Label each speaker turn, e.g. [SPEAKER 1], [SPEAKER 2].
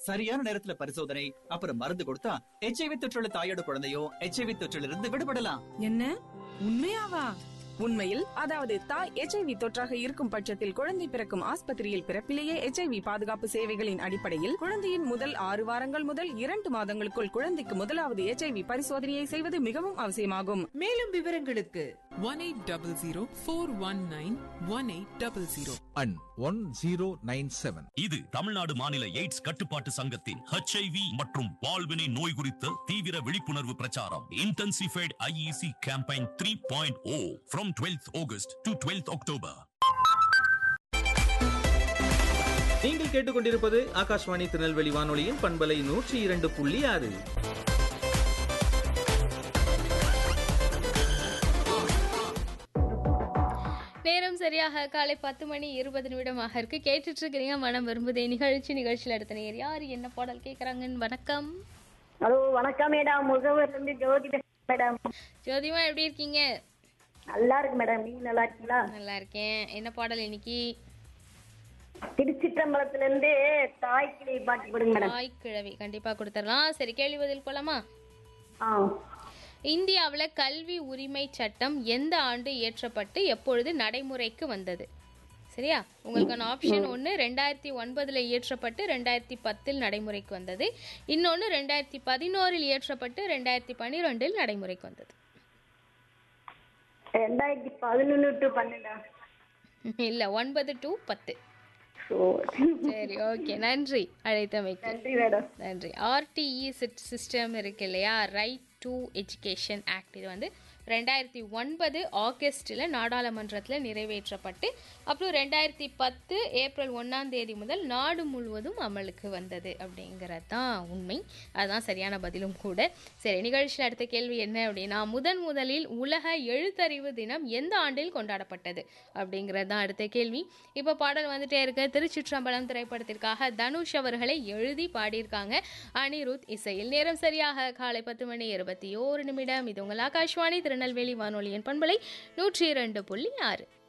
[SPEAKER 1] சரியான நேரத்துல பரிசோதனை அப்புறம் மருந்து கொடுத்தா எச்ஐவி தொற்றுள்ள தாயோட குழந்தையும் எச்ஐவி தொற்றிலிருந்து இருந்து விடுபடலாம்
[SPEAKER 2] என்ன உண்மையாவா
[SPEAKER 3] உண்மையில் அதாவது தாய் எச்ஐவி தொற்றாக இருக்கும் பட்சத்தில் குழந்தை பிறக்கும் ஆஸ்பத்திரியில் பிறப்பிலேயே எச்ஐவி பாதுகாப்பு சேவைகளின் அடிப்படையில் குழந்தையின் முதல் ஆறு வாரங்கள் முதல் இரண்டு மாதங்களுக்குள் குழந்தைக்கு முதலாவது எச்ஐவி பரிசோதனையை செய்வது மிகவும் அவசியமாகும்
[SPEAKER 2] மேலும் விவரங்களுக்கு
[SPEAKER 4] one 1800
[SPEAKER 5] and 1097.
[SPEAKER 6] இது தமிழ்நாடு மாநில எய்ட்ஸ் கட்டுப்பாட்டு சங்கத்தின் HIV மற்றும் பால்வினை நோய் குறித்த தீவிர விழிப்புணர்வு பிரச்சாரம் intensified IEC campaign three point O from twelfth August to twelfth October
[SPEAKER 7] நீங்கள் கேட்டுக்கொண்டிருப்பது ஆகாஷ்வாணி திருநெல்வேலி வானொலியின் பண்பலை நூற்றி இரண்டு புள்ளி ஆறு
[SPEAKER 8] நேரம் சரியாக காலை பத்து மணி இருபது நிமிடமாக இருக்கு கேட்டுட்டு இருக்கிறீங்க மனம் விரும்புதே நிகழ்ச்சி நிகழ்ச்சியில் அடுத்த நேர் யார் என்ன பாடல் கேட்குறாங்கன்னு வணக்கம்
[SPEAKER 9] ஹலோ வணக்கம் மேடம் முகவர் இருந்து ஜோதி பேசுறேன் மேடம்
[SPEAKER 8] ஜோதிமா எப்படி இருக்கீங்க
[SPEAKER 9] நல்லா இருக்கு மேடம் நீங்க நல்லா இருக்கீங்களா
[SPEAKER 8] நல்லா இருக்கேன் என்ன பாடல் இன்னைக்கு
[SPEAKER 9] திருச்சிற்றம்பலத்துல இருந்து தாய்க்கிளி பாட்டு போடுங்க மேடம்
[SPEAKER 8] தாய் கிழவி கண்டிப்பா கொடுத்துடலாம் சரி கேள்வி பதில் போலாமா
[SPEAKER 9] ஆ
[SPEAKER 8] இந்தியாவில் கல்வி உரிமை சட்டம் எந்த ஆண்டு இயற்றப்பட்டு எப்பொழுது நடைமுறைக்கு வந்தது சரியா உங்களுக்கான ஆப்ஷன் ஒன்று ரெண்டாயிரத்தி ஒன்பதில் இயற்றப்பட்டு ரெண்டாயிரத்தி பத்தில் நடைமுறைக்கு வந்தது இன்னொன்று ரெண்டாயிரத்தி பதினோரில் இயற்றப்பட்டு ரெண்டாயிரத்தி பன்னிரெண்டில் நடைமுறைக்கு வந்தது
[SPEAKER 9] ரெண்டாயிரத்தி பதினொன்னு டு பன்னெண்டா
[SPEAKER 8] இல்லை ஒன்பது டு பத்து
[SPEAKER 9] ஸோ
[SPEAKER 8] சரி ஓகே நன்றி அழைத்தமைக்கு
[SPEAKER 9] நன்றி மேடம்
[SPEAKER 8] நன்றி ஆர்டிஇ சிஸ்டம் இருக்கு இல்லையா ரைட் டு எஜுகேஷன் ஆக்ட் இது வந்து ரெண்டாயிரத்தி ஒன்பது ஆகஸ்டில் நாடாளுமன்றத்தில் நிறைவேற்றப்பட்டு அப்புறம் ரெண்டாயிரத்தி பத்து ஏப்ரல் ஒன்றாம் தேதி முதல் நாடு முழுவதும் அமலுக்கு வந்தது அப்படிங்கிறது தான் உண்மை அதுதான் சரியான பதிலும் கூட சரி நிகழ்ச்சியில் அடுத்த கேள்வி என்ன அப்படின்னா முதன் முதலில் உலக எழுத்தறிவு தினம் எந்த ஆண்டில் கொண்டாடப்பட்டது அப்படிங்கிறது தான் அடுத்த கேள்வி இப்போ பாடல் வந்துட்டே இருக்க திருச்சிற்றம்பலம் திரைப்படத்திற்காக தனுஷ் அவர்களை எழுதி பாடியிருக்காங்க அனிருத் இசையில் நேரம் சரியாக காலை பத்து மணி இருபத்தி ஓரு நிமிடம் இது உங்கள் ஆகாஷ்வாணி திருநெல்வேலி வானொலியின் பண்பலை நூற்றி இரண்டு புள்ளி ஆறு